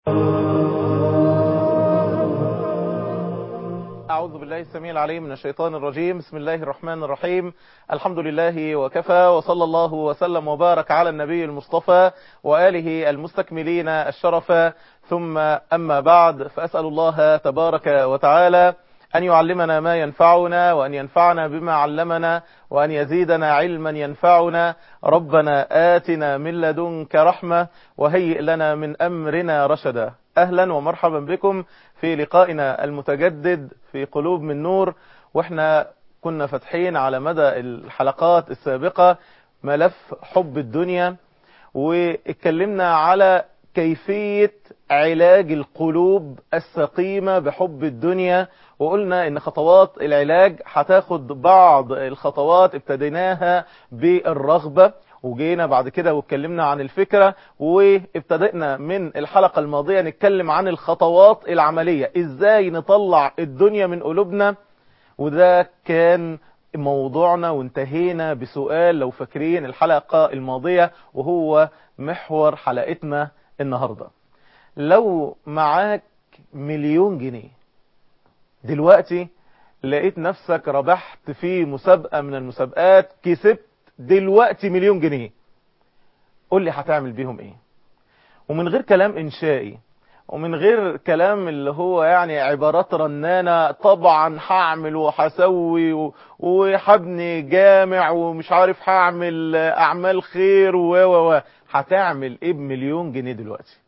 أعوذ بالله السميع العليم من الشيطان الرجيم بسم الله الرحمن الرحيم الحمد لله وكفى وصلى الله وسلم وبارك على النبي المصطفى وآله المستكملين الشرف ثم أما بعد فأسأل الله تبارك وتعالى أن يعلمنا ما ينفعنا وأن ينفعنا بما علمنا وأن يزيدنا علما ينفعنا ربنا آتنا من لدنك رحمة وهيئ لنا من أمرنا رشدا أهلا ومرحبا بكم في لقائنا المتجدد في قلوب من نور واحنا كنا فاتحين على مدى الحلقات السابقة ملف حب الدنيا واتكلمنا على كيفية علاج القلوب السقيمة بحب الدنيا وقلنا ان خطوات العلاج هتاخد بعض الخطوات ابتديناها بالرغبة وجينا بعد كده واتكلمنا عن الفكرة وابتدأنا من الحلقة الماضية نتكلم عن الخطوات العملية ازاي نطلع الدنيا من قلوبنا وده كان موضوعنا وانتهينا بسؤال لو فاكرين الحلقة الماضية وهو محور حلقتنا النهاردة لو معاك مليون جنيه دلوقتي لقيت نفسك ربحت في مسابقة من المسابقات كسبت دلوقتي مليون جنيه قول لي هتعمل بيهم ايه ومن غير كلام انشائي ومن غير كلام اللي هو يعني عبارات رنانة طبعا هعمل وهسوي وهبني جامع ومش عارف هعمل اعمال خير و و و هتعمل ايه بمليون جنيه دلوقتي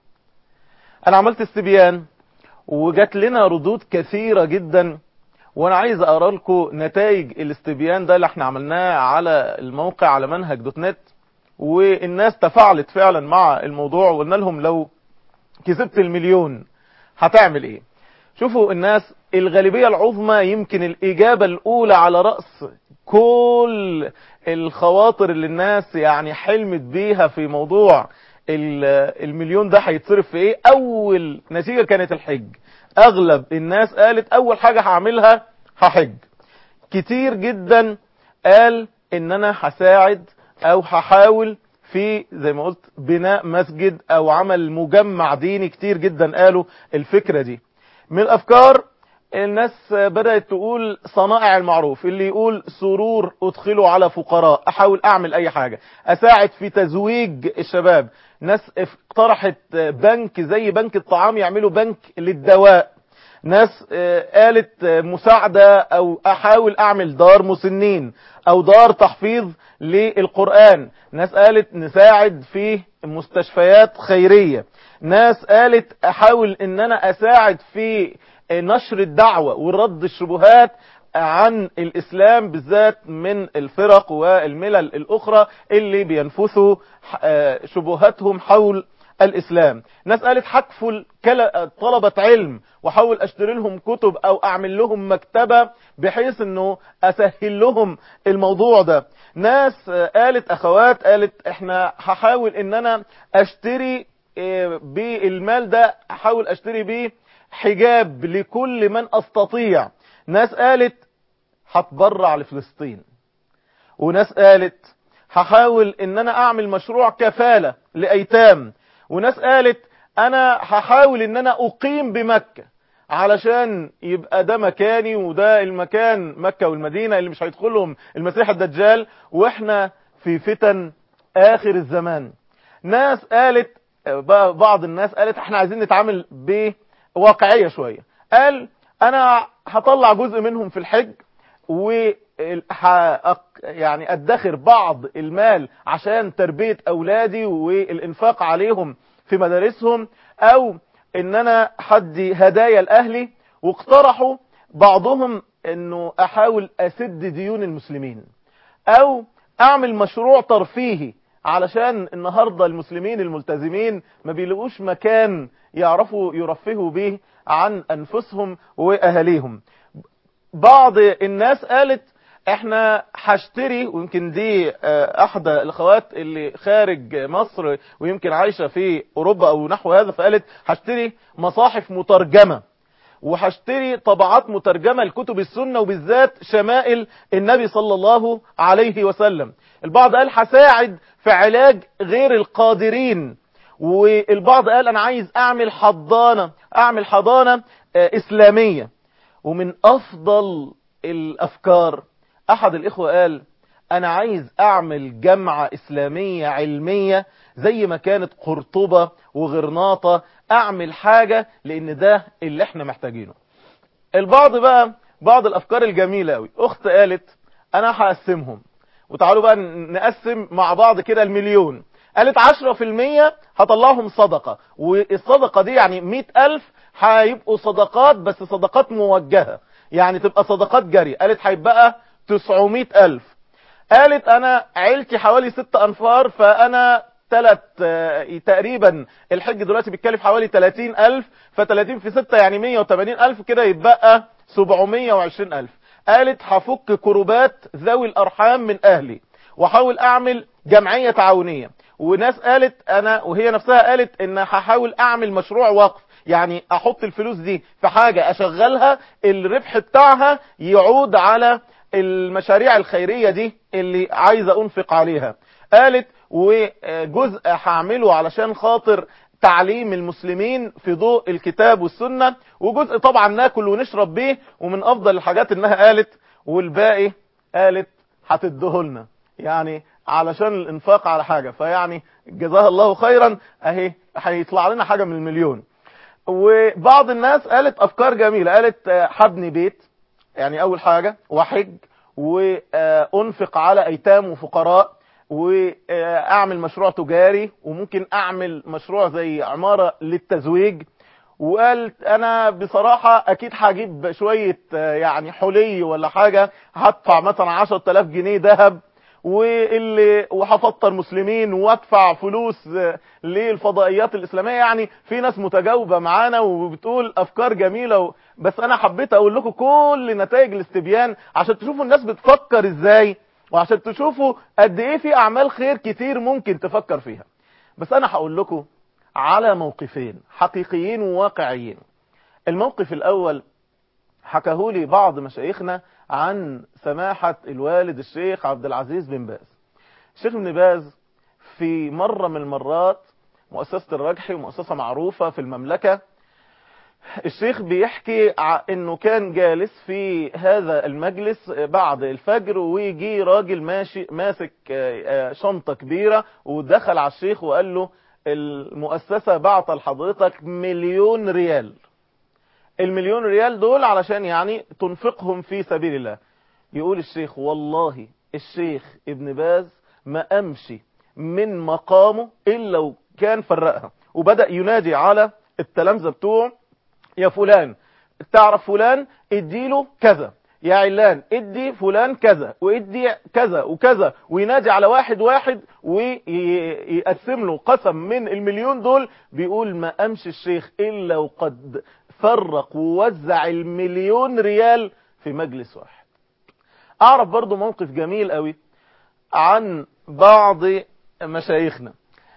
انا عملت استبيان وجات لنا ردود كثيرة جدا وانا عايز اقرا لكم نتائج الاستبيان ده اللي احنا عملناه على الموقع على منهج دوت نت والناس تفاعلت فعلا مع الموضوع وقلنا لهم لو كسبت المليون هتعمل ايه شوفوا الناس الغالبية العظمى يمكن الاجابة الاولى على رأس كل الخواطر اللي الناس يعني حلمت بيها في موضوع المليون ده هيتصرف في ايه اول نتيجة كانت الحج اغلب الناس قالت اول حاجة هعملها هحج كتير جدا قال ان انا هساعد او هحاول في زي ما قلت بناء مسجد او عمل مجمع ديني كتير جدا قالوا الفكرة دي من الافكار الناس بدأت تقول صنائع المعروف اللي يقول سرور ادخله على فقراء احاول اعمل اي حاجة اساعد في تزويج الشباب ناس اقترحت بنك زي بنك الطعام يعملوا بنك للدواء ناس قالت مساعدة او احاول اعمل دار مسنين او دار تحفيظ للقرآن ناس قالت نساعد في مستشفيات خيرية ناس قالت احاول ان انا اساعد في نشر الدعوة والرد الشبهات عن الإسلام بالذات من الفرق والملل الأخرى اللي بينفثوا شبهاتهم حول الإسلام ناس قالت حكفوا طلبة علم وحاول أشتري لهم كتب أو أعمل لهم مكتبة بحيث أنه أسهل لهم الموضوع ده ناس قالت أخوات قالت احنا هحاول أن أنا أشتري بالمال ده أحاول أشتري بيه حجاب لكل من أستطيع ناس قالت هتبرع لفلسطين وناس قالت هحاول ان انا اعمل مشروع كفالة لايتام وناس قالت انا هحاول ان انا اقيم بمكة علشان يبقى ده مكاني وده المكان مكة والمدينة اللي مش هيدخلهم المسيح الدجال واحنا في فتن اخر الزمان ناس قالت بعض الناس قالت احنا عايزين نتعامل بواقعية شوية قال انا هطلع جزء منهم في الحج و يعني ادخر بعض المال عشان تربية اولادي والانفاق عليهم في مدارسهم او ان انا حدي هدايا لاهلي واقترحوا بعضهم انه احاول اسد ديون المسلمين او اعمل مشروع ترفيهي علشان النهاردة المسلمين الملتزمين ما بيلاقوش مكان يعرفوا يرفهوا به عن انفسهم واهاليهم بعض الناس قالت احنا هشتري ويمكن دي احدى الاخوات اللي خارج مصر ويمكن عايشة في اوروبا او نحو هذا فقالت هشتري مصاحف مترجمة وهشتري طبعات مترجمة لكتب السنة وبالذات شمائل النبي صلى الله عليه وسلم البعض قال هساعد في علاج غير القادرين والبعض قال انا عايز اعمل حضانة اعمل حضانة اسلامية ومن افضل الافكار احد الاخوة قال انا عايز اعمل جامعة اسلامية علمية زي ما كانت قرطبة وغرناطة اعمل حاجة لان ده اللي احنا محتاجينه البعض بقى بعض الافكار الجميلة قوي اخت قالت انا هقسمهم وتعالوا بقى نقسم مع بعض كده المليون قالت عشرة في المية هطلعهم صدقة والصدقة دي يعني مئة الف هيبقوا صدقات بس صدقات موجهة يعني تبقى صدقات جري قالت هيبقى تسعمائة الف قالت انا عيلتي حوالي ست انفار فانا تلت تقريبا الحج دلوقتي بيتكلف حوالي 30 الف ف30 في 6 يعني 180 الف كده يتبقى 720 الف قالت هفك كروبات ذوي الارحام من اهلي واحاول اعمل جمعية تعاونية وناس قالت انا وهي نفسها قالت ان هحاول اعمل مشروع وقف يعني احط الفلوس دي في حاجة اشغلها الربح بتاعها يعود على المشاريع الخيرية دي اللي عايزة انفق عليها قالت وجزء هعمله علشان خاطر تعليم المسلمين في ضوء الكتاب والسنة وجزء طبعا ناكل ونشرب بيه ومن افضل الحاجات انها قالت والباقي قالت هتدهولنا يعني علشان الانفاق على حاجة فيعني جزاها الله خيرا اهي هيطلع لنا حاجة من المليون وبعض الناس قالت افكار جميلة قالت حبني بيت يعني اول حاجة وحج وانفق على ايتام وفقراء واعمل مشروع تجاري وممكن اعمل مشروع زي عمارة للتزويج وقالت انا بصراحة اكيد هجيب شوية يعني حلي ولا حاجة هدفع مثلا 10000 جنيه ذهب واللي وهفطر مسلمين وادفع فلوس للفضائيات الاسلامية يعني في ناس متجاوبة معانا وبتقول افكار جميلة و... بس انا حبيت اقول لكم كل نتائج الاستبيان عشان تشوفوا الناس بتفكر ازاي وعشان تشوفوا قد ايه في اعمال خير كتير ممكن تفكر فيها بس انا هقول لكم على موقفين حقيقيين وواقعيين الموقف الاول حكاهولي بعض مشايخنا عن سماحة الوالد الشيخ عبد العزيز بن باز الشيخ ابن باز في مرة من المرات مؤسسة الرجحي مؤسسة معروفة في المملكة الشيخ بيحكي انه كان جالس في هذا المجلس بعد الفجر ويجي راجل ماشي ماسك شنطة كبيرة ودخل على الشيخ وقال له المؤسسة بعت لحضرتك مليون ريال المليون ريال دول علشان يعني تنفقهم في سبيل الله يقول الشيخ والله الشيخ ابن باز ما امشي من مقامه الا وكان فرقها وبدأ ينادي على التلامذة بتوعه يا فلان تعرف فلان اديله كذا يا علان ادي فلان كذا وادي كذا وكذا وينادي على واحد واحد ويقسم له قسم من المليون دول بيقول ما امشي الشيخ الا وقد فرق ووزع المليون ريال في مجلس واحد اعرف برضو موقف جميل قوي عن بعض مشايخنا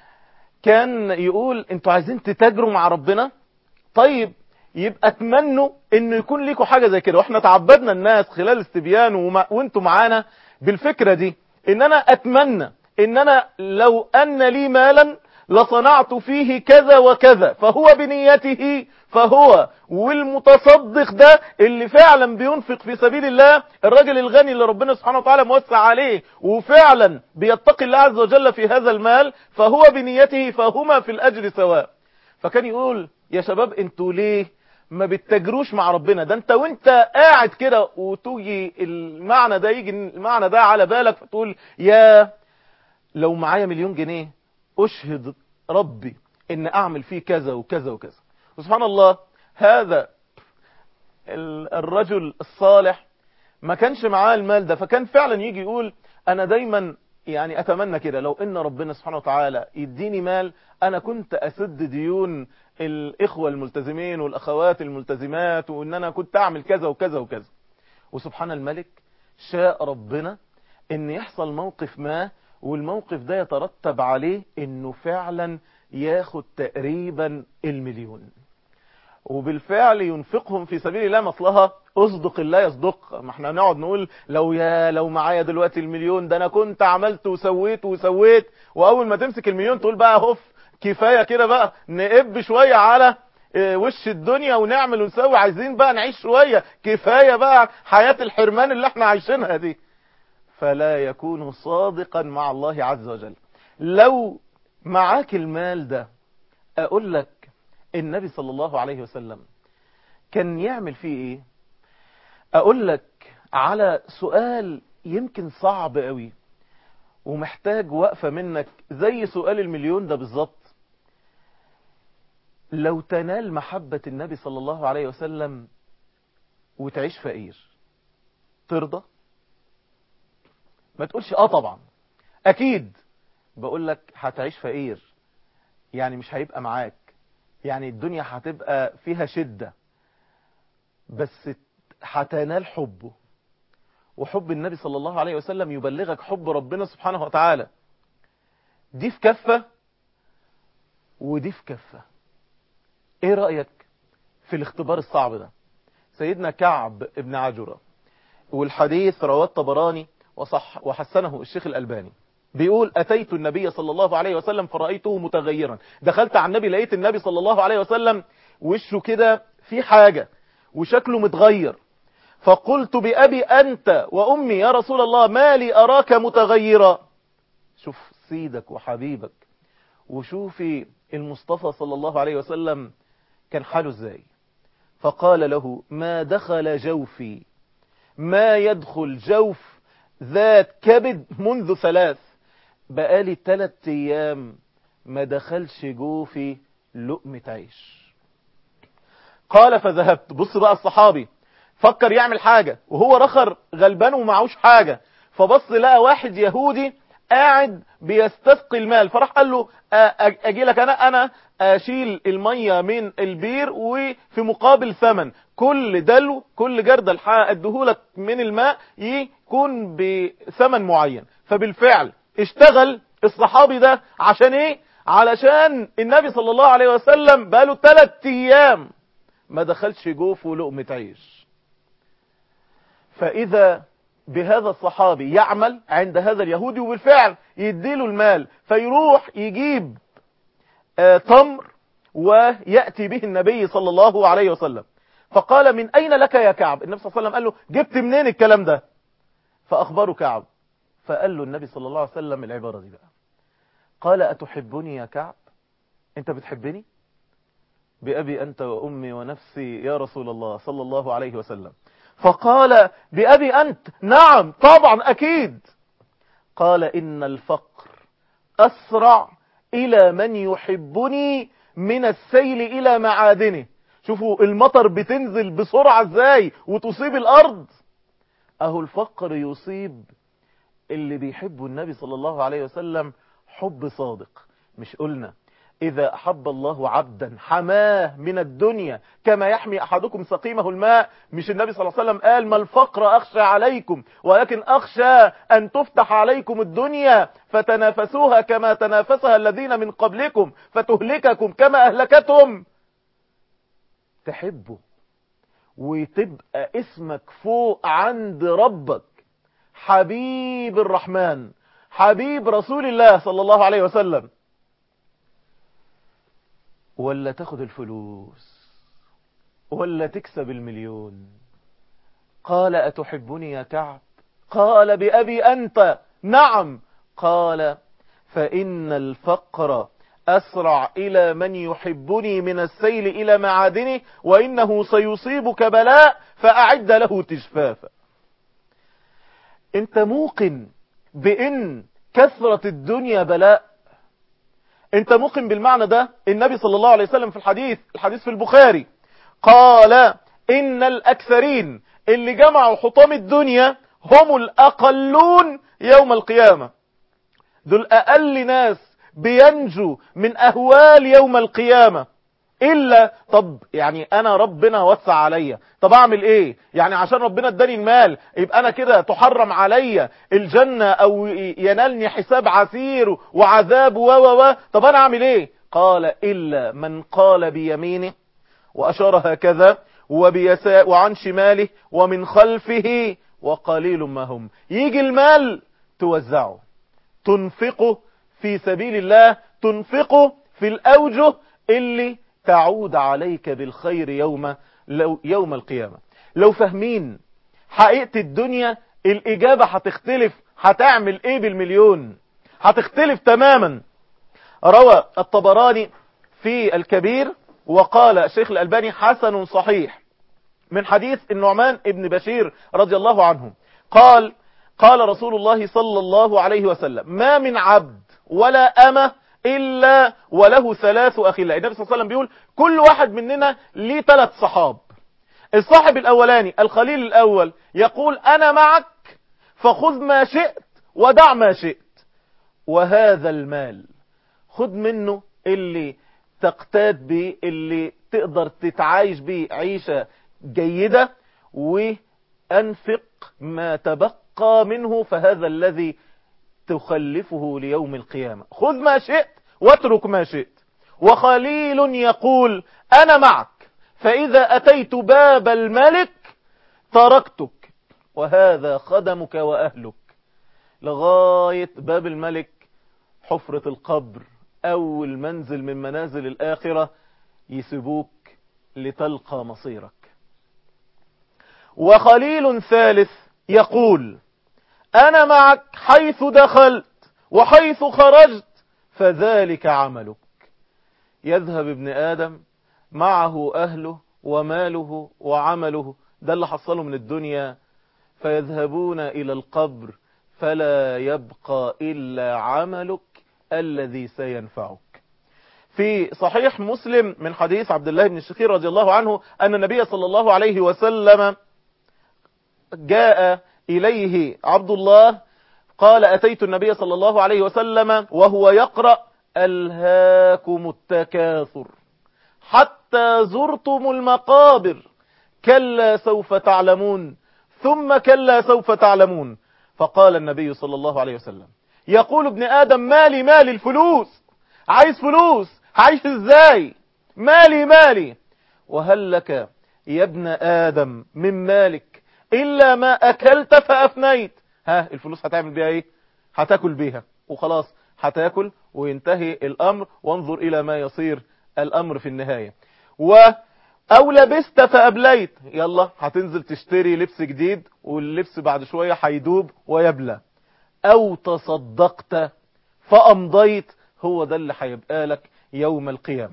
كان يقول انتوا عايزين تتاجروا مع ربنا طيب يبقى اتمنوا انه يكون ليكوا حاجة زي كده واحنا تعبدنا الناس خلال استبيان وما وانتوا معانا بالفكرة دي ان انا اتمنى ان انا لو ان لي مالا لصنعت فيه كذا وكذا فهو بنيته فهو والمتصدق ده اللي فعلا بينفق في سبيل الله الراجل الغني اللي ربنا سبحانه وتعالى موسع عليه وفعلا بيتقي الله عز وجل في هذا المال فهو بنيته فهما في الأجر سواء فكان يقول يا شباب انتوا ليه ما بتتاجروش مع ربنا ده انت وانت قاعد كده وتوجي المعنى ده يجي المعنى ده على بالك فتقول يا لو معايا مليون جنيه اشهد ربي ان اعمل فيه كذا وكذا وكذا وسبحان الله هذا الرجل الصالح ما كانش معاه المال ده فكان فعلا يجي يقول انا دايما يعني اتمنى كده لو ان ربنا سبحانه وتعالى يديني مال انا كنت اسد ديون الاخوة الملتزمين والاخوات الملتزمات وان انا كنت اعمل كذا وكذا وكذا وسبحان الملك شاء ربنا ان يحصل موقف ما والموقف ده يترتب عليه انه فعلا ياخد تقريبا المليون وبالفعل ينفقهم في سبيل الله مصلها اصدق الله يصدق ما احنا نقعد نقول لو يا لو معايا دلوقتي المليون ده انا كنت عملت وسويت وسويت واول ما تمسك المليون تقول بقى هف كفاية كده بقى نقب شوية على وش الدنيا ونعمل ونسوي عايزين بقى نعيش شوية كفاية بقى حياة الحرمان اللي احنا عايشينها دي فلا يكون صادقا مع الله عز وجل لو معاك المال ده اقول لك النبي صلى الله عليه وسلم كان يعمل فيه ايه اقول لك على سؤال يمكن صعب قوي ومحتاج وقفة منك زي سؤال المليون ده بالظبط لو تنال محبة النبي صلى الله عليه وسلم وتعيش فقير ترضى ما تقولش اه طبعا اكيد بقول لك هتعيش فقير يعني مش هيبقى معاك يعني الدنيا هتبقى فيها شدة بس هتنال حبه وحب النبي صلى الله عليه وسلم يبلغك حب ربنا سبحانه وتعالى دي في كفة ودي في كفة ايه رأيك في الاختبار الصعب ده سيدنا كعب ابن عجرة والحديث رواه الطبراني وصح وحسنه الشيخ الألباني بيقول أتيت النبي صلى الله عليه وسلم فرأيته متغيرا دخلت على النبي لقيت النبي صلى الله عليه وسلم وشه كده في حاجة وشكله متغير فقلت بأبي أنت وأمي يا رسول الله ما لي أراك متغيرا شوف سيدك وحبيبك وشوفي المصطفى صلى الله عليه وسلم كان حاله ازاي فقال له ما دخل جوفي ما يدخل جوف ذات كبد منذ ثلاث بقالي ثلاث ايام ما دخلش جوفي لقمة عيش قال فذهبت بص بقى الصحابي فكر يعمل حاجة وهو رخر غلبان ومعوش حاجة فبص لقى واحد يهودي قاعد بيستسقي المال فراح قال له اجي لك انا انا اشيل المية من البير وفي مقابل ثمن كل دلو كل جردل اديهولك من الماء يكون بثمن معين فبالفعل اشتغل الصحابي ده عشان ايه علشان النبي صلى الله عليه وسلم بقاله ثلاث ايام ما دخلش جوفه لقمة عيش فاذا بهذا الصحابي يعمل عند هذا اليهودي وبالفعل يديله المال فيروح يجيب آه تمر ويأتي به النبي صلى الله عليه وسلم فقال من أين لك يا كعب النبي صلى الله عليه وسلم قال له جبت منين الكلام ده فأخبره كعب فقال له النبي صلى الله عليه وسلم العبارة دي بقى قال أتحبني يا كعب أنت بتحبني بأبي أنت وأمي ونفسي يا رسول الله صلى الله عليه وسلم فقال بأبي أنت نعم طبعا أكيد قال إن الفقر أسرع إلى من يحبني من السيل إلى معادنه شوفوا المطر بتنزل بسرعة ازاي وتصيب الأرض أهو الفقر يصيب اللي بيحبوا النبي صلى الله عليه وسلم حب صادق مش قلنا إذا أحب الله عبدا حماه من الدنيا كما يحمي أحدكم سقيمه الماء مش النبي صلى الله عليه وسلم قال ما الفقر أخشى عليكم ولكن أخشى أن تفتح عليكم الدنيا فتنافسوها كما تنافسها الذين من قبلكم فتهلككم كما أهلكتهم تحبه وتبقى اسمك فوق عند ربك حبيب الرحمن حبيب رسول الله صلى الله عليه وسلم ولا تاخد الفلوس ولا تكسب المليون قال أتحبني يا كعب قال بأبي أنت نعم قال فإن الفقر أسرع إلى من يحبني من السيل إلى معادنه وإنه سيصيبك بلاء فأعد له تجفافا انت موقن بأن كثرة الدنيا بلاء انت موقن بالمعنى ده النبي صلى الله عليه وسلم في الحديث الحديث في البخاري قال ان الاكثرين اللي جمعوا حطام الدنيا هم الاقلون يوم القيامة دول اقل ناس بينجوا من اهوال يوم القيامة الا طب يعني انا ربنا وسع عليا طب اعمل ايه يعني عشان ربنا اداني المال يبقى انا كده تحرم عليا الجنة او ينالني حساب عسير وعذاب و و و طب انا اعمل ايه قال الا من قال بيمينه واشار هكذا وبيساء وعن شماله ومن خلفه وقليل ما هم يجي المال توزعه تنفقه في سبيل الله تنفقه في الأوجه اللي تعود عليك بالخير يوم لو يوم القيامة لو فاهمين حقيقة الدنيا الإجابة هتختلف هتعمل إيه بالمليون هتختلف تماما روى الطبراني في الكبير وقال الشيخ الألباني حسن صحيح من حديث النعمان ابن بشير رضي الله عنه قال قال رسول الله صلى الله عليه وسلم ما من عبد ولا أمة إلا وله ثلاث أخلاء النبي صلى الله عليه وسلم بيقول كل واحد مننا ليه ثلاث صحاب الصاحب الأولاني الخليل الأول يقول أنا معك فخذ ما شئت ودع ما شئت وهذا المال خذ منه اللي تقتاد به اللي تقدر تتعايش به عيشة جيدة وأنفق ما تبقى منه فهذا الذي تخلفه ليوم القيامة خذ ما شئت واترك ما شئت وخليل يقول أنا معك فإذا أتيت باب الملك تركتك وهذا خدمك وأهلك لغاية باب الملك حفرة القبر أول منزل من منازل الآخرة يسيبوك لتلقى مصيرك وخليل ثالث يقول أنا معك حيث دخلت وحيث خرجت فذلك عملك يذهب ابن آدم معه أهله وماله وعمله ده اللي حصله من الدنيا فيذهبون إلى القبر فلا يبقى إلا عملك الذي سينفعك في صحيح مسلم من حديث عبد الله بن الشخير رضي الله عنه أن النبي صلى الله عليه وسلم جاء إليه عبد الله قال أتيت النبي صلى الله عليه وسلم وهو يقرأ ألهاكم التكاثر حتى زرتم المقابر كلا سوف تعلمون ثم كلا سوف تعلمون فقال النبي صلى الله عليه وسلم يقول ابن آدم مالي مالي الفلوس عايز فلوس عايش ازاي مالي مالي وهل لك يا ابن آدم من مالك إلا ما أكلت فأفنيت ها الفلوس هتعمل بيها ايه هتاكل بيها وخلاص هتاكل وينتهي الأمر وانظر إلى ما يصير الأمر في النهاية و أو لبست فأبليت يلا هتنزل تشتري لبس جديد واللبس بعد شوية هيدوب ويبلى أو تصدقت فأمضيت هو ده اللي هيبقى لك يوم القيامة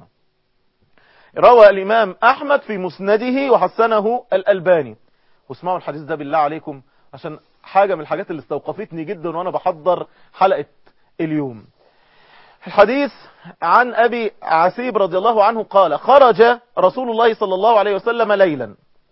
روى الإمام أحمد في مسنده وحسنه الألباني واسمعوا الحديث ده بالله عليكم عشان حاجة من الحاجات اللي استوقفتني جدا وأنا بحضر حلقة اليوم الحديث عن أبي عسيب رضي الله عنه قال خرج رسول الله صلى الله عليه وسلم ليلا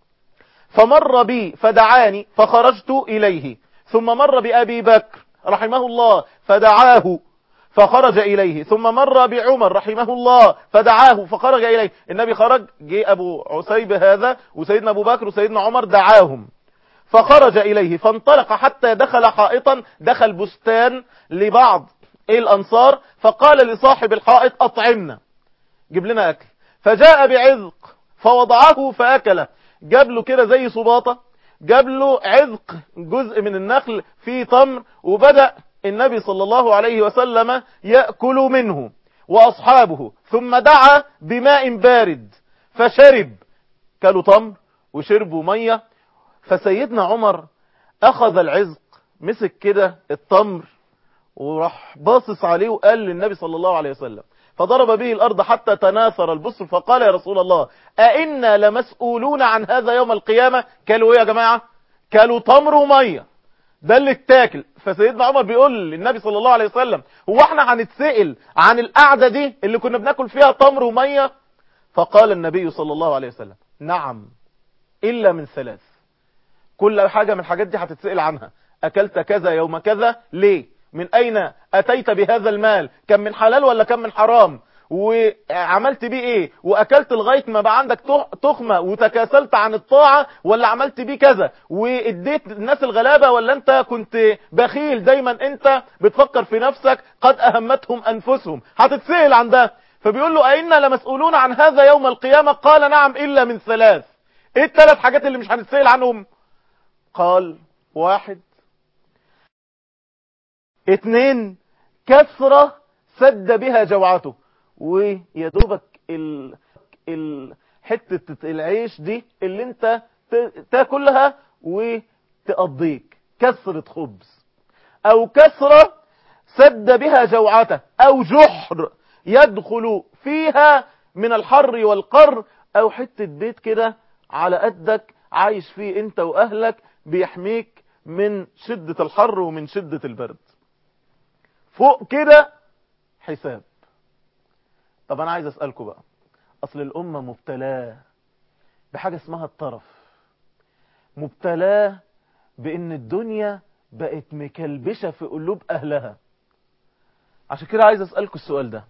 فمر بي فدعاني فخرجت إليه ثم مر بأبي بكر رحمه الله فدعاه فخرج إليه ثم مر بعمر رحمه الله فدعاه فخرج إليه النبي خرج جاء أبو عسيب هذا وسيدنا أبو بكر وسيدنا عمر دعاهم فخرج إليه فانطلق حتى دخل حائطا دخل بستان لبعض الأنصار فقال لصاحب الحائط أطعمنا جيب لنا أكل فجاء بعذق فوضعه فأكله جاب له كده زي صباطة جاب له عذق جزء من النخل فيه تمر وبدأ النبي صلى الله عليه وسلم يأكل منه وأصحابه ثم دعا بماء بارد فشرب كلوا تمر وشربوا مية فسيدنا عمر أخذ العزق مسك كده التمر وراح باصص عليه وقال للنبي صلى الله عليه وسلم فضرب به الأرض حتى تناثر البصر فقال يا رسول الله أئنا لمسؤولون عن هذا يوم القيامة كلوا ايه يا جماعة كلوا تمر ومية ده اللي اتاكل فسيدنا عمر بيقول للنبي صلى الله عليه وسلم هو احنا هنتسئل عن القعدة دي اللي كنا بناكل فيها تمر ومية فقال النبي صلى الله عليه وسلم نعم إلا من ثلاث كل حاجة من الحاجات دي هتتسئل عنها أكلت كذا يوم كذا ليه من أين أتيت بهذا المال كم من حلال ولا كم من حرام وعملت بيه ايه واكلت لغاية ما بقى عندك تخمة وتكاسلت عن الطاعة ولا عملت بيه كذا واديت الناس الغلابة ولا انت كنت بخيل دايما انت بتفكر في نفسك قد اهمتهم انفسهم هتتسئل عن ده فبيقول له أئنا لمسؤولون عن هذا يوم القيامة قال نعم إلا من ثلاث ايه الثلاث حاجات اللي مش هنتسئل عنهم قال واحد اتنين كثرة سد بها جوعته ويا دوبك ال... ال... حتة العيش دي اللي انت ت- تاكلها وتقضيك كسرة خبز او كسرة سد بها جوعته او جحر يدخل فيها من الحر والقر او حتة بيت كده على قدك عايش فيه انت واهلك بيحميك من شدة الحر ومن شدة البرد فوق كده حساب طب انا عايز اسألكم بقى اصل الامة مبتلاه بحاجة اسمها الطرف مبتلاه بان الدنيا بقت مكلبشة في قلوب اهلها عشان كده عايز اسألكم السؤال ده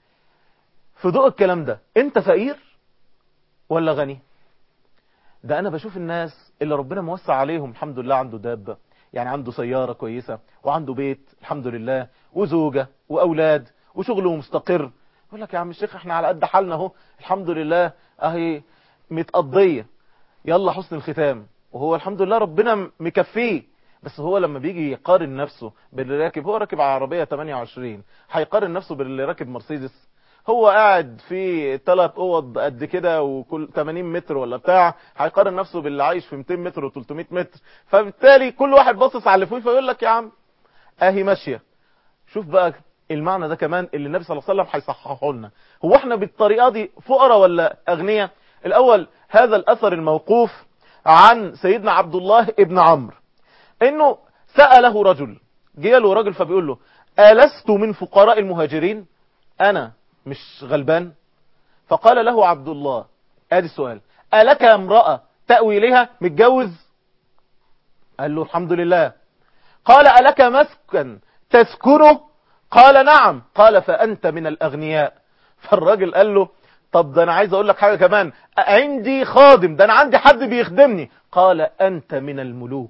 في ضوء الكلام ده انت فقير ولا غني ده انا بشوف الناس اللي ربنا موسع عليهم الحمد لله عنده دابة يعني عنده سيارة كويسة وعنده بيت الحمد لله وزوجة واولاد وشغله مستقر يقول لك يا عم الشيخ احنا على قد حالنا اهو الحمد لله اهي متقضية يلا حسن الختام وهو الحمد لله ربنا مكفيه بس هو لما بيجي يقارن نفسه باللي راكب هو راكب عربية 28 هيقارن نفسه باللي راكب مرسيدس هو قاعد في ثلاث اوض قد كده وكل 80 متر ولا بتاع هيقارن نفسه باللي عايش في 200 متر و300 متر فبالتالي كل واحد باصص على اللي فوق فيقول لك يا عم اهي ماشيه شوف بقى المعنى ده كمان اللي النبي صلى الله عليه وسلم هيصححه لنا هو احنا بالطريقه دي فقراء ولا اغنياء الاول هذا الاثر الموقوف عن سيدنا عبد الله ابن عمرو انه سأله رجل جه له راجل فبيقول له ألست من فقراء المهاجرين انا مش غلبان فقال له عبد الله ادي السؤال ألك امرأة تأوي إليها متجوز قال له الحمد لله قال ألك مسكن تسكنه قال نعم قال فأنت من الأغنياء فالراجل قال له طب ده أنا عايز أقول لك حاجة كمان عندي خادم ده أنا عندي حد بيخدمني قال أنت من الملوك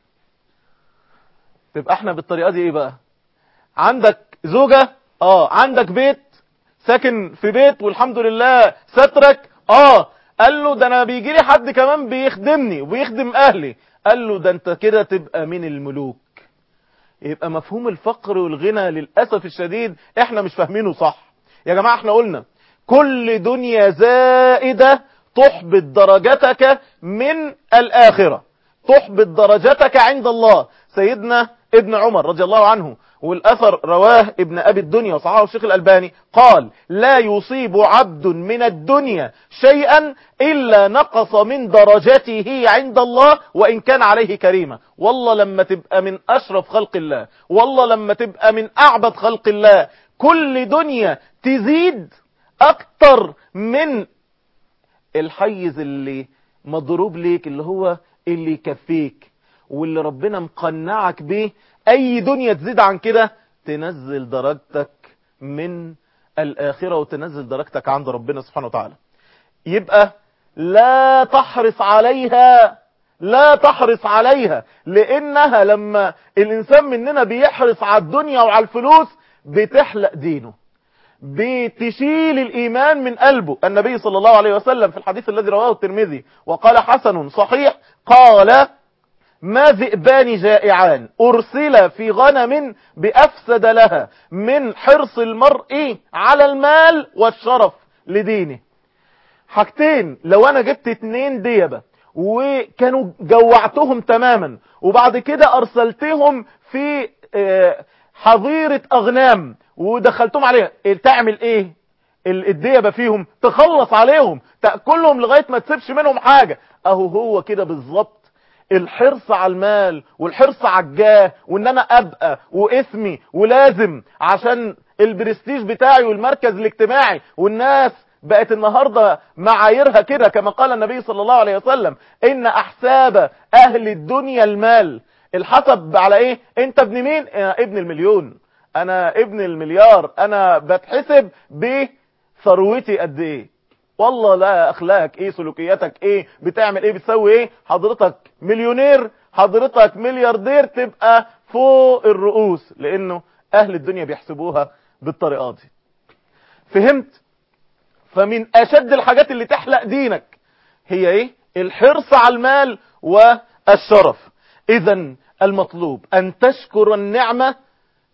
تبقى احنا بالطريقة دي ايه بقى عندك زوجة اه عندك بيت ساكن في بيت والحمد لله سترك اه قال له ده انا بيجي لي حد كمان بيخدمني وبيخدم اهلي قال له ده انت كده تبقى من الملوك يبقى مفهوم الفقر والغنى للأسف الشديد احنا مش فاهمينه صح يا جماعة احنا قلنا كل دنيا زائدة تحبط درجتك من الآخرة تحبط درجتك عند الله سيدنا ابن عمر رضي الله عنه والأثر رواه ابن أبي الدنيا وصححه الشيخ الألباني قال لا يصيب عبد من الدنيا شيئا إلا نقص من درجته عند الله وإن كان عليه كريمة والله لما تبقى من أشرف خلق الله والله لما تبقى من أعبد خلق الله كل دنيا تزيد أكتر من الحيز اللي مضروب ليك اللي هو اللي يكفيك واللي ربنا مقنعك بيه اي دنيا تزيد عن كده تنزل درجتك من الاخرة وتنزل درجتك عند ربنا سبحانه وتعالى يبقى لا تحرص عليها لا تحرص عليها لانها لما الانسان مننا بيحرص على الدنيا وعلى الفلوس بتحلق دينه بتشيل الإيمان من قلبه النبي صلى الله عليه وسلم في الحديث الذي رواه الترمذي وقال حسن صحيح قال ما ذئبان جائعان أرسل في غنم بأفسد لها من حرص المرء على المال والشرف لدينه حاجتين لو أنا جبت اتنين ديبة وكانوا جوعتهم تماما وبعد كده أرسلتهم في حظيرة أغنام ودخلتهم عليها تعمل ايه الديبة فيهم تخلص عليهم تأكلهم لغاية ما تسيبش منهم حاجة اهو هو كده بالظبط الحرص على المال والحرص على الجاه وان انا ابقى واسمي ولازم عشان البرستيج بتاعي والمركز الاجتماعي والناس بقت النهاردة معاييرها كده كما قال النبي صلى الله عليه وسلم ان احساب اهل الدنيا المال الحسب على ايه انت ابن مين ابن المليون انا ابن المليار انا بتحسب بثروتي قد ايه والله لا اخلاقك ايه سلوكياتك ايه بتعمل ايه بتسوي ايه حضرتك مليونير حضرتك ملياردير تبقى فوق الرؤوس لانه اهل الدنيا بيحسبوها بالطريقه دي فهمت فمن اشد الحاجات اللي تحلق دينك هي ايه الحرص على المال والشرف اذا المطلوب ان تشكر النعمه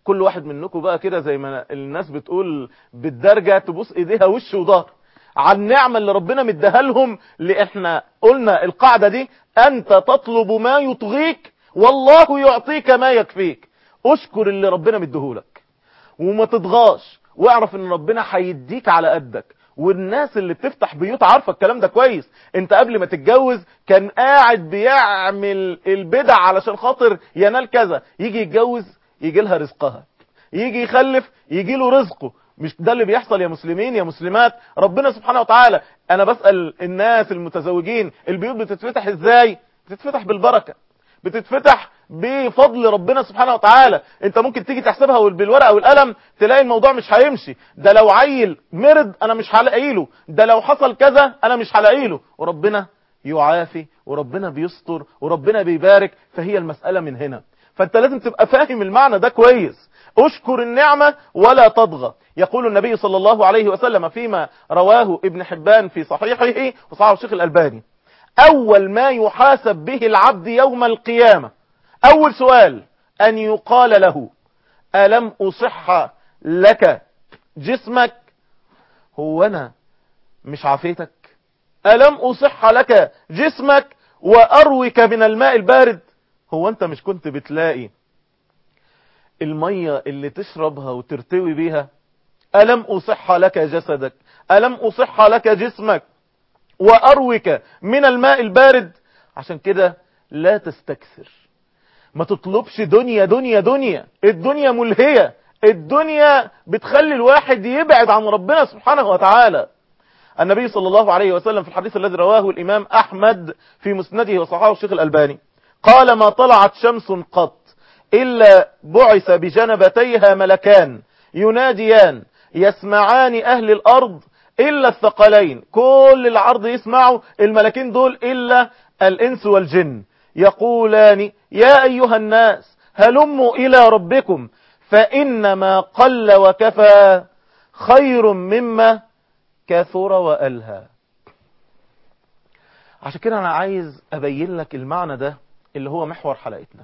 كل واحد منكم بقى كده زي ما الناس بتقول بالدرجة تبص ايديها وش وظهر على النعمة اللي ربنا مديها لهم اللي احنا قلنا القاعدة دي انت تطلب ما يطغيك والله يعطيك ما يكفيك اشكر اللي ربنا مديهولك وما تضغاش واعرف ان ربنا هيديك على قدك والناس اللي بتفتح بيوت عارفه الكلام ده كويس انت قبل ما تتجوز كان قاعد بيعمل البدع علشان خاطر ينال كذا يجي يتجوز يجي لها رزقها يجي يخلف يجي له رزقه مش ده اللي بيحصل يا مسلمين يا مسلمات ربنا سبحانه وتعالى انا بسأل الناس المتزوجين البيوت بتتفتح ازاي بتتفتح بالبركة بتتفتح بفضل ربنا سبحانه وتعالى انت ممكن تيجي تحسبها بالورقه والقلم تلاقي الموضوع مش هيمشي ده لو عيل مرض انا مش هلاقي له ده لو حصل كذا انا مش هلاقي له وربنا يعافي وربنا بيستر وربنا بيبارك فهي المسألة من هنا فانت لازم تبقى فاهم المعنى ده كويس اشكر النعمة ولا تضغى يقول النبي صلى الله عليه وسلم فيما رواه ابن حبان في صحيحه وصححه الشيخ الألباني أول ما يحاسب به العبد يوم القيامة أول سؤال أن يقال له ألم أصح لك جسمك هو أنا مش عافيتك ألم أصح لك جسمك وأروك من الماء البارد هو أنت مش كنت بتلاقي المية اللي تشربها وترتوي بيها ألم أصح لك جسدك ألم أصح لك جسمك وأروك من الماء البارد عشان كده لا تستكثر ما تطلبش دنيا دنيا دنيا الدنيا ملهية الدنيا بتخلي الواحد يبعد عن ربنا سبحانه وتعالى النبي صلى الله عليه وسلم في الحديث الذي رواه الإمام أحمد في مسنده وصححه الشيخ الألباني قال ما طلعت شمس قط إلا بعث بجنبتيها ملكان يناديان يسمعان أهل الأرض إلا الثقلين كل العرض يسمعوا الملكين دول إلا الإنس والجن يقولان يا أيها الناس هلموا إلى ربكم فإنما قل وكفى خير مما كثر وألهى عشان كده أنا عايز أبين لك المعنى ده اللي هو محور حلقتنا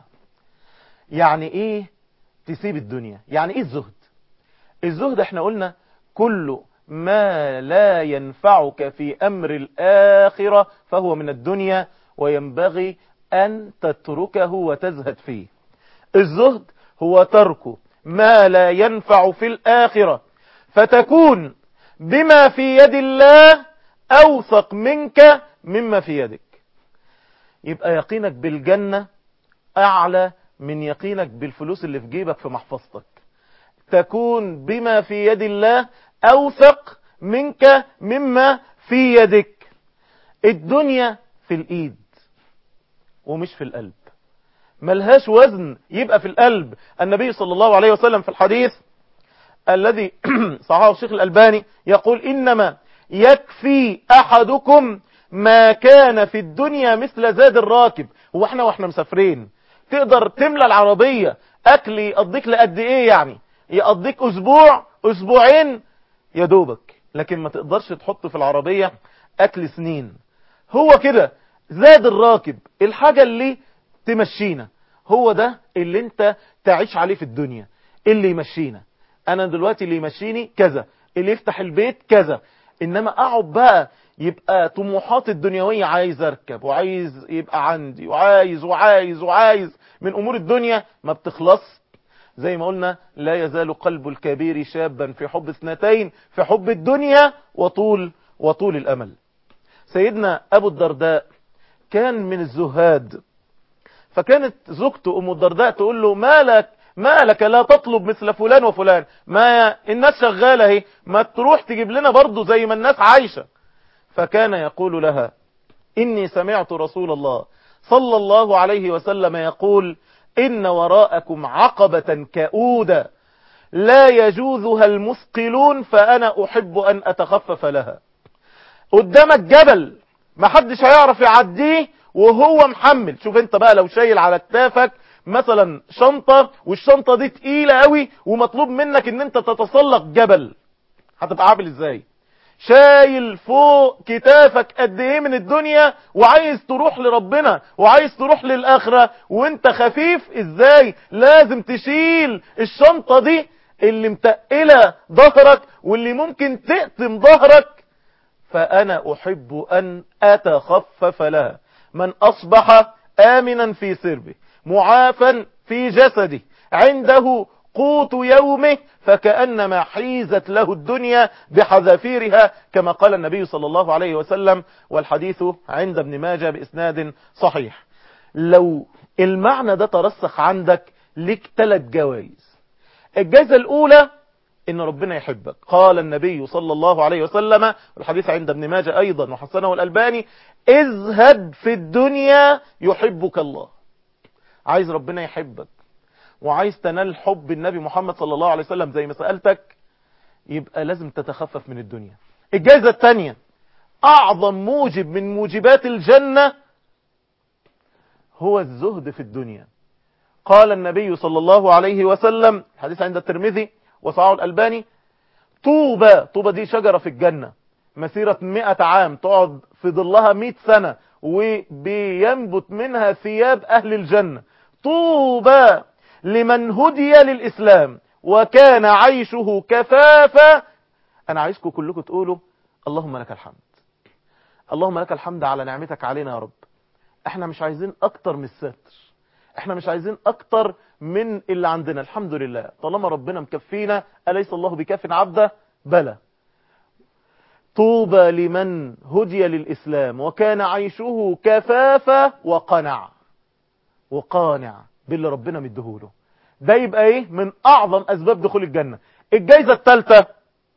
يعني إيه تسيب الدنيا يعني إيه الزهد الزهد احنا قلنا كل ما لا ينفعك في أمر الآخرة فهو من الدنيا وينبغي أن تتركه وتزهد فيه الزهد هو ترك ما لا ينفع في الآخرة فتكون بما في يد الله أوثق منك مما في يدك يبقى يقينك بالجنة أعلى من يقينك بالفلوس اللي في جيبك في محفظتك تكون بما في يد الله أوثق منك مما في يدك الدنيا في الإيد ومش في القلب ملهاش وزن يبقى في القلب النبي صلى الله عليه وسلم في الحديث الذي صححه الشيخ الألباني يقول إنما يكفي أحدكم ما كان في الدنيا مثل زاد الراكب هو احنا واحنا مسافرين تقدر تملى العربية أكل يقضيك لقد إيه يعني يقضيك أسبوع أسبوعين يا دوبك لكن ما تقدرش تحط في العربية أكل سنين هو كده زاد الراكب الحاجة اللي تمشينا هو ده اللي انت تعيش عليه في الدنيا اللي يمشينا انا دلوقتي اللي يمشيني كذا اللي يفتح البيت كذا انما اقعد بقى يبقى طموحات الدنيوية عايز اركب وعايز يبقى عندي وعايز وعايز وعايز من امور الدنيا ما بتخلص زي ما قلنا لا يزال قلب الكبير شابا في حب اثنتين في حب الدنيا وطول وطول الامل سيدنا ابو الدرداء كان من الزهاد فكانت زوجته ام الدرداء تقول له مالك مالك لا تطلب مثل فلان وفلان ما الناس شغالة اهي ما تروح تجيب لنا برضو زي ما الناس عايشة فكان يقول لها إني سمعت رسول الله صلى الله عليه وسلم يقول إن وراءكم عقبة كؤودة لا يجوزها المثقلون فأنا أحب أن أتخفف لها قدامك جبل ما حدش هيعرف يعديه وهو محمل شوف انت بقى لو شايل على كتافك مثلا شنطة والشنطة دي تقيلة قوي ومطلوب منك ان انت تتسلق جبل هتبقى عامل ازاي شايل فوق كتافك قد ايه من الدنيا وعايز تروح لربنا وعايز تروح للآخرة وانت خفيف ازاي لازم تشيل الشنطة دي اللي متقلة ظهرك واللي ممكن تقتم ظهرك فأنا أحب أن أتخفف لها من أصبح آمنا في سربه معافا في جسده عنده قوت يومه فكأنما حيزت له الدنيا بحذافيرها كما قال النبي صلى الله عليه وسلم والحديث عند ابن ماجه بإسناد صحيح لو المعنى ده ترسخ عندك لك ثلاث جوائز الجائزة الأولى إن ربنا يحبك قال النبي صلى الله عليه وسلم والحديث عند ابن ماجه أيضا وحسنه الألباني ازهد في الدنيا يحبك الله عايز ربنا يحبك وعايز تنال حب النبي محمد صلى الله عليه وسلم زي ما سألتك يبقى لازم تتخفف من الدنيا الجائزة الثانية أعظم موجب من موجبات الجنة هو الزهد في الدنيا قال النبي صلى الله عليه وسلم حديث عند الترمذي وصعه الألباني طوبة طوبة دي شجرة في الجنة مسيرة مئة عام تقعد في ظلها مئة سنة وبينبت منها ثياب أهل الجنة طوبى لمن هدي للإسلام وكان عيشه كفافا أنا عايزكم كلكم تقولوا اللهم لك الحمد اللهم لك الحمد على نعمتك علينا يا رب احنا مش عايزين اكتر من الستر احنا مش عايزين اكتر من اللي عندنا الحمد لله طالما ربنا مكفينا أليس الله بكاف عبده بلى طوبى لمن هدي للإسلام وكان عيشه كفافة وقنع وقانع باللي ربنا مديهوله ده يبقى ايه من اعظم اسباب دخول الجنة الجايزة الثالثة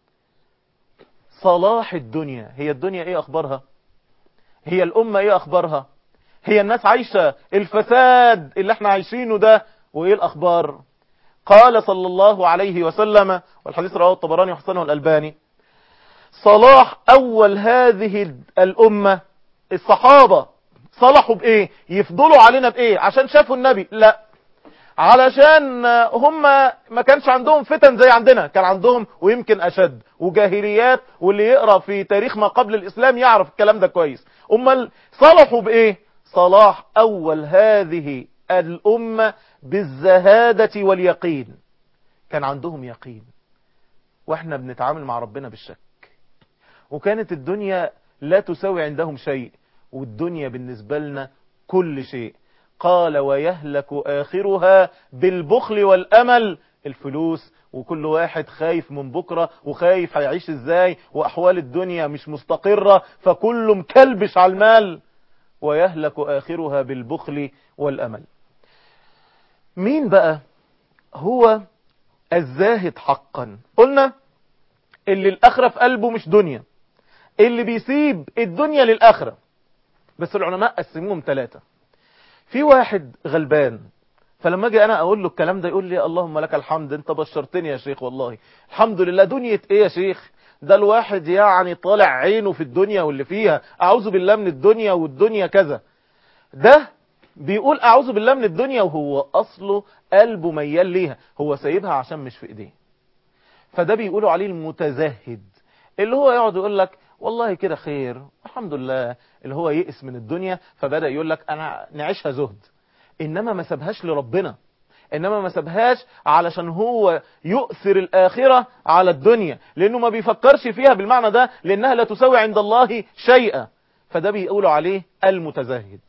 صلاح الدنيا هي الدنيا ايه اخبارها هي الامة ايه اخبارها هي الناس عايشة الفساد اللي احنا عايشينه ده وايه الاخبار قال صلى الله عليه وسلم والحديث رواه الطبراني وحسنه الالباني صلاح اول هذه الامة الصحابة صلحوا بايه يفضلوا علينا بايه عشان شافوا النبي لا علشان هم ما كانش عندهم فتن زي عندنا كان عندهم ويمكن اشد وجاهليات واللي يقرأ في تاريخ ما قبل الاسلام يعرف الكلام ده كويس امال صلحوا بايه صلاح اول هذه الامة بالزهادة واليقين كان عندهم يقين واحنا بنتعامل مع ربنا بالشك وكانت الدنيا لا تساوي عندهم شيء والدنيا بالنسبة لنا كل شيء قال ويهلك آخرها بالبخل والأمل الفلوس وكل واحد خايف من بكرة وخايف هيعيش ازاي وأحوال الدنيا مش مستقرة فكل مكلبش على المال ويهلك آخرها بالبخل والأمل مين بقى هو الزاهد حقا قلنا اللي الآخرة في قلبه مش دنيا اللي بيسيب الدنيا للآخرة بس العلماء قسموهم ثلاثة في واحد غلبان فلما اجي انا اقول له الكلام ده يقول لي اللهم لك الحمد انت بشرتني يا شيخ والله الحمد لله دنيا ايه يا شيخ ده الواحد يعني طالع عينه في الدنيا واللي فيها اعوذ بالله من الدنيا والدنيا كذا ده بيقول اعوذ بالله من الدنيا وهو اصله قلبه ميال ليها هو سايبها عشان مش في ايديه فده بيقولوا عليه المتزهد اللي هو يقعد يقول لك والله كده خير الحمد لله اللي هو يئس من الدنيا فبدأ يقول لك انا نعيشها زهد انما ما سابهاش لربنا انما ما سابهاش علشان هو يؤثر الاخرة على الدنيا لانه ما بيفكرش فيها بالمعنى ده لانها لا تساوي عند الله شيئا فده بيقولوا عليه المتزهد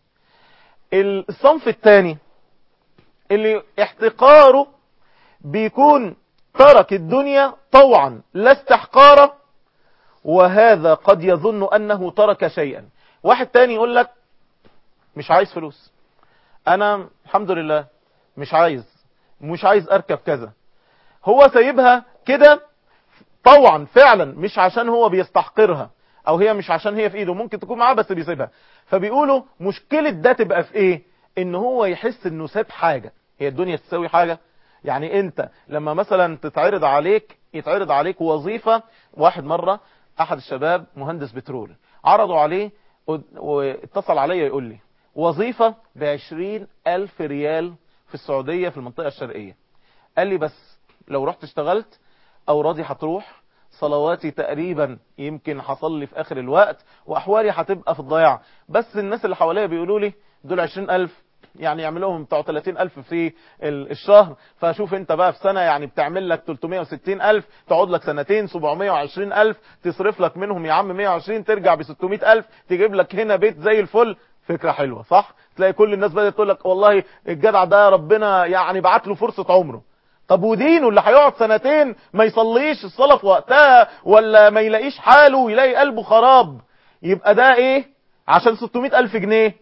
الصنف الثاني اللي احتقاره بيكون ترك الدنيا طوعا لا استحقارا وهذا قد يظن أنه ترك شيئا واحد تاني يقول لك مش عايز فلوس أنا الحمد لله مش عايز مش عايز أركب كذا هو سايبها كده طوعا فعلا مش عشان هو بيستحقرها أو هي مش عشان هي في إيده ممكن تكون معاه بس بيسيبها فبيقولوا مشكلة ده تبقى في إيه إن هو يحس إنه ساب حاجة هي الدنيا تساوي حاجة يعني انت لما مثلا تتعرض عليك يتعرض عليك وظيفة واحد مرة احد الشباب مهندس بترول عرضوا عليه واتصل عليا يقول لي وظيفة بعشرين الف ريال في السعودية في المنطقة الشرقية قال لي بس لو رحت اشتغلت او راضي هتروح صلواتي تقريبا يمكن حصل لي في اخر الوقت واحوالي هتبقى في الضياع بس الناس اللي حواليا بيقولوا لي دول 20000 يعني يعملوهم بتوع 30000 في الشهر فشوف انت بقى في سنة يعني بتعمل لك 360000 تقعد لك سنتين 720000 تصرف لك منهم يا عم 120 ترجع ب 600000 تجيب لك هنا بيت زي الفل فكرة حلوة صح تلاقي كل الناس بدأت تقول لك والله الجدع ده ربنا يعني بعت له فرصة عمره طب ودينه اللي هيقعد سنتين ما يصليش الصلاة في وقتها ولا ما يلاقيش حاله ويلاقي قلبه خراب يبقى ده ايه عشان 600 ألف جنيه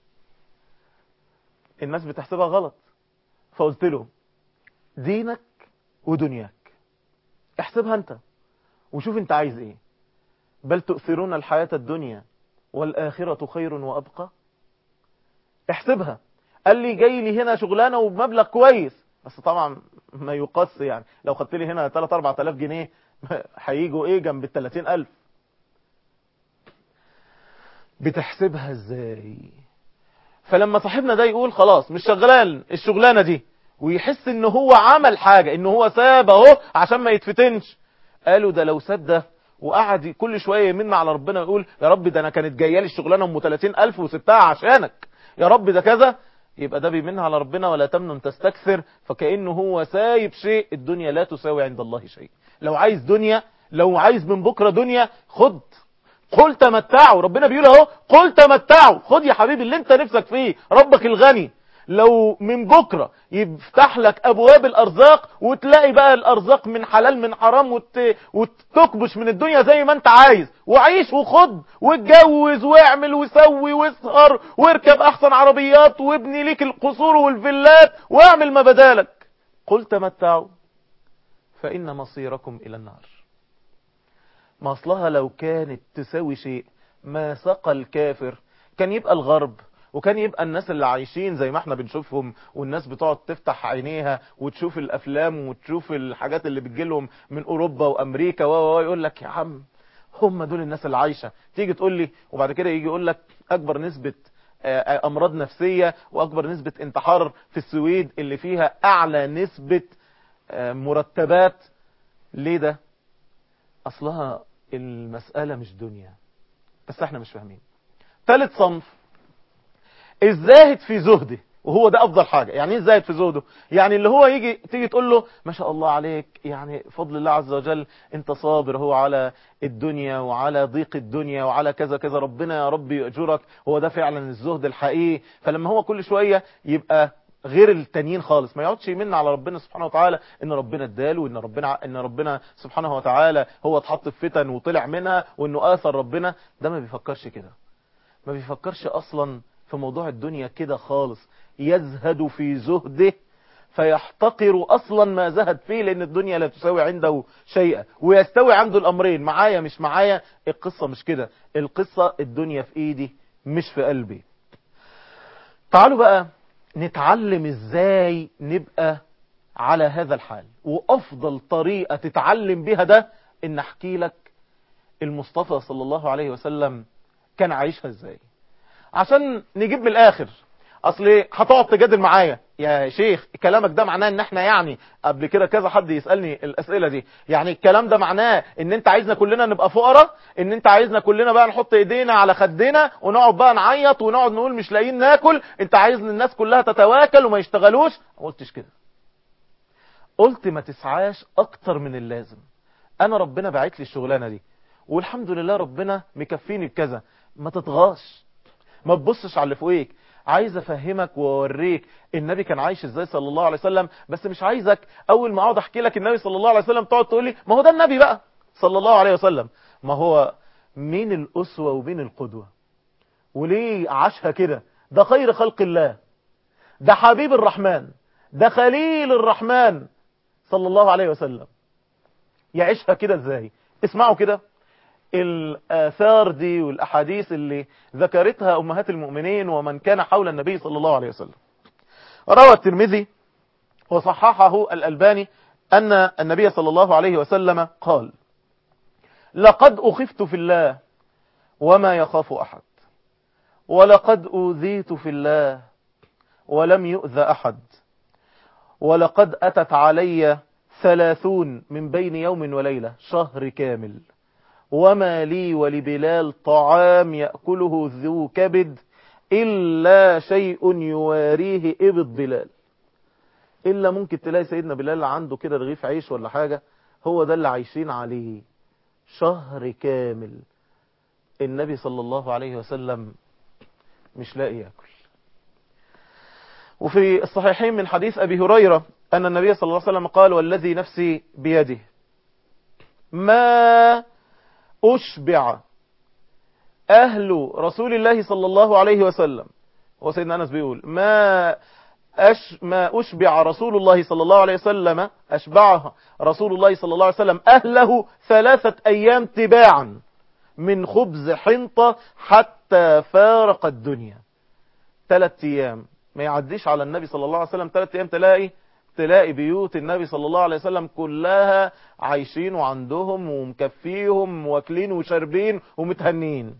الناس بتحسبها غلط فقلت له دينك ودنياك احسبها انت وشوف انت عايز ايه بل تؤثرون الحياة الدنيا والآخرة خير وأبقى احسبها قال لي جاي لي هنا شغلانة وبمبلغ كويس بس طبعا ما يقص يعني لو خدت لي هنا 3 4000 جنيه هيجوا ايه جنب ال 30000 بتحسبها ازاي فلما صاحبنا ده يقول خلاص مش شغلان الشغلانه دي ويحس ان هو عمل حاجه ان هو ساب اهو عشان ما يتفتنش قالوا ده لو ساب ده وقعد كل شويه يمن على ربنا ويقول يا رب ده انا كانت جايه لي الشغلانه ام 30000 وسبتها عشانك يا رب ده كذا يبقى ده بيمن على ربنا ولا تمنن تستكثر فكأنه هو سايب شيء الدنيا لا تساوي عند الله شيء لو عايز دنيا لو عايز من بكرة دنيا خد قل تمتعوا ربنا بيقول اهو قل تمتعوا خد يا حبيبي اللي انت نفسك فيه ربك الغني لو من بكرة يفتح لك ابواب الارزاق وتلاقي بقى الارزاق من حلال من حرام وت... وتكبش من الدنيا زي ما انت عايز وعيش وخد واتجوز واعمل وسوي واسهر واركب احسن عربيات وابني ليك القصور والفيلات واعمل ما بدالك قل تمتعوا فان مصيركم الى النار ما اصلها لو كانت تساوي شيء ما سقى الكافر كان يبقى الغرب وكان يبقى الناس اللي عايشين زي ما احنا بنشوفهم والناس بتقعد تفتح عينيها وتشوف الافلام وتشوف الحاجات اللي بتجيلهم من اوروبا وامريكا و يقول لك يا عم هم دول الناس اللي عايشه تيجي تقول لي وبعد كده يجي يقول لك اكبر نسبه امراض نفسيه واكبر نسبه انتحار في السويد اللي فيها اعلى نسبه مرتبات ليه ده اصلها المساله مش دنيا بس احنا مش فاهمين ثالث صنف الزاهد في زهده وهو ده افضل حاجة يعني ايه الزاهد في زهده يعني اللي هو يجي تيجي تقول له ما شاء الله عليك يعني فضل الله عز وجل انت صابر هو على الدنيا وعلى ضيق الدنيا وعلى كذا كذا ربنا يا رب يأجرك هو ده فعلا الزهد الحقيقي فلما هو كل شوية يبقى غير التانيين خالص ما يقعدش يمن على ربنا سبحانه وتعالى ان ربنا اداله وان ربنا ان ربنا سبحانه وتعالى هو اتحط في فتن وطلع منها وانه اثر ربنا ده ما بيفكرش كده ما بيفكرش اصلا في موضوع الدنيا كده خالص يزهد في زهده فيحتقر اصلا ما زهد فيه لان الدنيا لا تساوي عنده شيئا ويستوي عنده الامرين معايا مش معايا القصة مش كده القصة الدنيا في ايدي مش في قلبي تعالوا بقى نتعلم ازاي نبقى على هذا الحال وافضل طريقة تتعلم بها ده ان احكي لك المصطفى صلى الله عليه وسلم كان عايشها ازاي عشان نجيب من الاخر اصل هتقعد تجادل معايا يا شيخ كلامك ده معناه ان احنا يعني قبل كده كذا حد يسألني الاسئلة دي يعني الكلام ده معناه ان انت عايزنا كلنا نبقى فقراء ان انت عايزنا كلنا بقى نحط ايدينا على خدنا ونقعد بقى نعيط ونقعد نقول مش لاقيين ناكل انت عايز الناس كلها تتواكل وما يشتغلوش ما قلتش كده قلت ما تسعاش اكتر من اللازم انا ربنا باعت لي الشغلانه دي والحمد لله ربنا مكفيني بكذا ما تطغاش ما تبصش على اللي فوقيك عايز افهمك واوريك النبي كان عايش ازاي صلى الله عليه وسلم بس مش عايزك اول ما اقعد احكي لك النبي صلى الله عليه وسلم تقعد تقول لي ما هو ده النبي بقى صلى الله عليه وسلم ما هو مين الاسوه ومين القدوه وليه عاشها كده ده خير خلق الله ده حبيب الرحمن ده خليل الرحمن صلى الله عليه وسلم يعيشها كده ازاي اسمعوا كده الآثار دي والأحاديث اللي ذكرتها أمهات المؤمنين ومن كان حول النبي صلى الله عليه وسلم روى الترمذي وصححه الألباني أن النبي صلى الله عليه وسلم قال لقد أخفت في الله وما يخاف أحد ولقد أوذيت في الله ولم يؤذى أحد ولقد أتت علي ثلاثون من بين يوم وليلة شهر كامل وما لي ولبلال طعام يأكله ذو كبد إلا شيء يواريه إبط بلال إلا ممكن تلاقي سيدنا بلال عنده كده رغيف عيش ولا حاجة هو ده اللي عايشين عليه شهر كامل النبي صلى الله عليه وسلم مش لاقي ياكل وفي الصحيحين من حديث أبي هريرة أن النبي صلى الله عليه وسلم قال والذي نفسي بيده ما أشبع أهل رسول الله صلى الله عليه وسلم هو سيدنا أنس بيقول ما أش ما أشبع رسول الله صلى الله عليه وسلم أشبعها رسول الله صلى الله عليه وسلم أهله ثلاثة أيام تباعا من خبز حنطة حتى فارق الدنيا ثلاثة أيام ما يعديش على النبي صلى الله عليه وسلم ثلاثة أيام تلاقي تلاقي بيوت النبي صلى الله عليه وسلم كلها عايشين وعندهم ومكفيهم واكلين وشاربين ومتهنين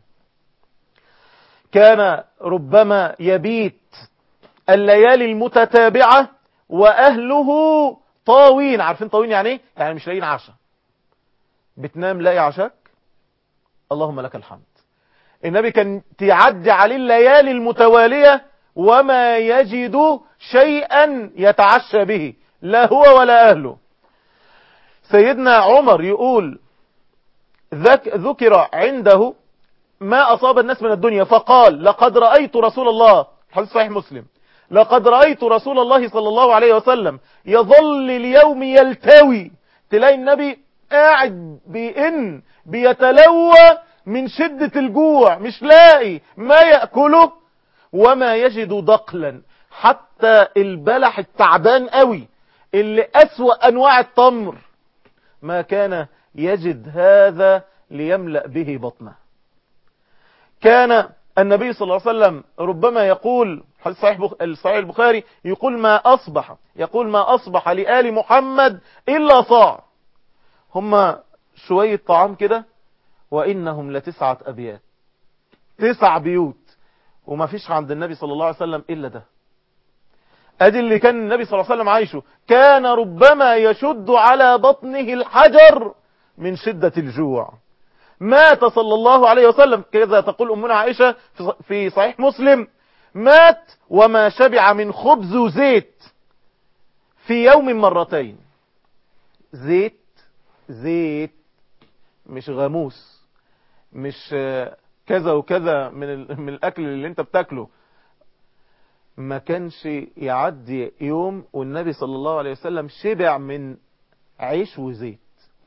كان ربما يبيت الليالي المتتابعة وأهله طاوين عارفين طاوين يعني ايه؟ يعني مش لاقيين عشاء بتنام لاقي عشاك اللهم لك الحمد النبي كان تعدي عليه الليالي المتوالية وما يجد شيئا يتعشى به لا هو ولا أهله سيدنا عمر يقول ذك ذكر عنده ما أصاب الناس من الدنيا فقال لقد رأيت رسول الله حديث صحيح مسلم لقد رأيت رسول الله صلى الله عليه وسلم يظل اليوم يلتوي تلاقي النبي قاعد بإن بيتلوى من شدة الجوع مش لاقي ما يأكله وما يجد ضقلا حتى البلح التعبان قوي اللي أسوأ أنواع التمر ما كان يجد هذا ليملأ به بطنه كان النبي صلى الله عليه وسلم ربما يقول حديث صحيح صحيح البخاري يقول ما أصبح يقول ما أصبح لآل محمد إلا صاع هم شوية طعام كده وإنهم لتسعة أبيات تسع بيوت وما فيش عند النبي صلى الله عليه وسلم إلا ده ادي اللي كان النبي صلى الله عليه وسلم عايشه كان ربما يشد على بطنه الحجر من شدة الجوع مات صلى الله عليه وسلم كذا تقول أمنا عائشة في صحيح مسلم مات وما شبع من خبز وزيت في يوم مرتين زيت زيت مش غاموس مش كذا وكذا من من الاكل اللي انت بتاكله ما كانش يعدي يوم والنبي صلى الله عليه وسلم شبع من عيش وزيت